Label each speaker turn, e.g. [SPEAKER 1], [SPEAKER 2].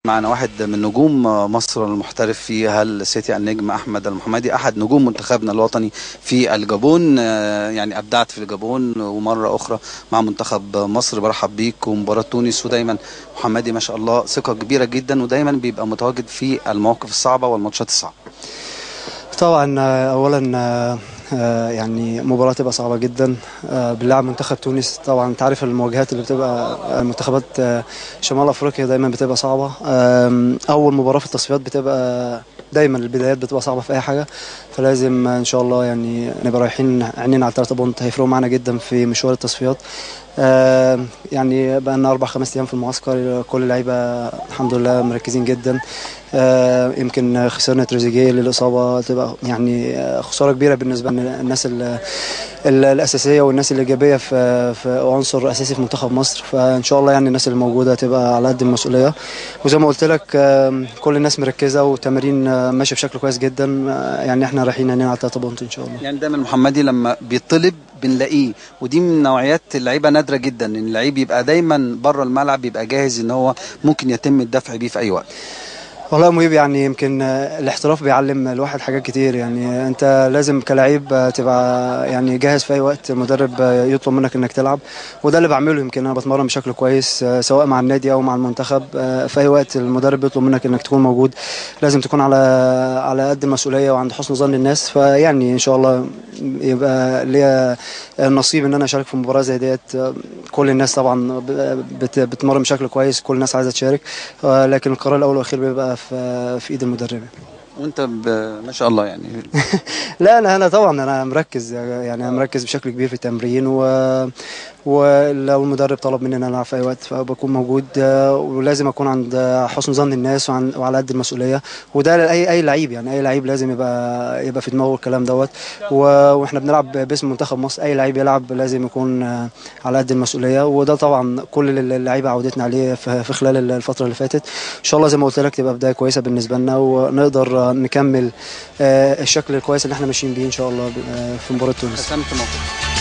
[SPEAKER 1] معنا واحد من نجوم مصر المحترف في هل سيتي النجم احمد المحمدي احد نجوم منتخبنا الوطني في الجابون آه، يعني ابدعت في الجابون ومره اخرى مع منتخب مصر برحب بيك ومباراه تونس ودايما محمدي ما شاء الله ثقه كبيره جدا ودايما بيبقى متواجد في المواقف الصعبه والماتشات الصعبه
[SPEAKER 2] طبعا آه، اولا آه، آه، يعني مباراة تبقى صعبة جدا آه، بنلعب منتخب تونس طبعا انت عارف المواجهات اللي بتبقى آه، منتخبات آه، شمال افريقيا دايما بتبقى صعبة آم، اول مباراة في التصفيات بتبقى دايما البدايات بتبقى صعبة في اي حاجة فلازم آه، ان شاء الله يعني نبقى رايحين عينينا على الثلاثة بونت هيفرقوا معانا جدا في مشوار التصفيات آه، يعني بقى لنا اربع خمس ايام في المعسكر كل اللعيبه الحمد لله مركزين جدا آه، يمكن خسرنا تريزيجيه للاصابه تبقى يعني آه، خساره كبيره بالنسبه للناس ال- ال- الاساسيه والناس الايجابيه في في عنصر اساسي في منتخب مصر فان شاء الله يعني الناس اللي موجوده تبقى على قد المسؤوليه وزي ما قلت لك آه، كل الناس مركزه وتمارين آه، ماشيه بشكل كويس جدا آه، يعني احنا رايحين هنا على 3 بونت ان شاء الله
[SPEAKER 1] يعني دايما محمدي لما بيطلب بنلاقيه ودي من نوعيات اللعيبه نادره جدا ان اللعيب يبقى دايما بره الملعب بيبقى جاهز ان هو ممكن يتم الدفع بيه في اي وقت
[SPEAKER 2] والله يا مهيب يعني يمكن آه، الاحتراف بيعلم الواحد حاجات كتير يعني انت لازم كلاعب آه، تبقى يعني جاهز في اي وقت المدرب آه، يطلب منك انك تلعب وده اللي بعمله يمكن انا بتمرن بشكل كويس آه، سواء مع النادي او مع المنتخب آه، في اي وقت المدرب يطلب منك انك تكون موجود لازم تكون على على قد المسؤوليه وعند حسن ظن الناس فيعني ان شاء الله يبقى ليا النصيب ان انا اشارك في مباراه زي ديت آه، كل الناس طبعا ب- بت- بتمرن بشكل كويس كل الناس عايزه تشارك آه، لكن القرار الاول والاخير بيبقى في في ايد المدرب
[SPEAKER 1] وانت ب... ما شاء الله يعني
[SPEAKER 2] لا انا انا طبعا انا مركز يعني انا مركز بشكل كبير في التمرين و ولو المدرب طلب مني ان انا العب في اي وقت فبكون موجود آه، ولازم اكون عند حسن ظن الناس وعن وعلى قد المسؤوليه وده لاي اي لعيب يعني اي لعيب لازم يبقى يبقى في دماغه الكلام دوت و- واحنا بنلعب باسم منتخب مصر اي لعيب يلعب لازم يكون آه، على قد المسؤوليه وده طبعا كل اللعيبه عودتنا عليه في في خلال الفتره اللي فاتت ان شاء الله زي ما قلت لك تبقى بدايه كويسه بالنسبه لنا ونقدر آه، نكمل آه، الشكل الكويس اللي احنا ماشيين بيه ان شاء الله آه، في مباراه تونس
[SPEAKER 1] حسمت موقف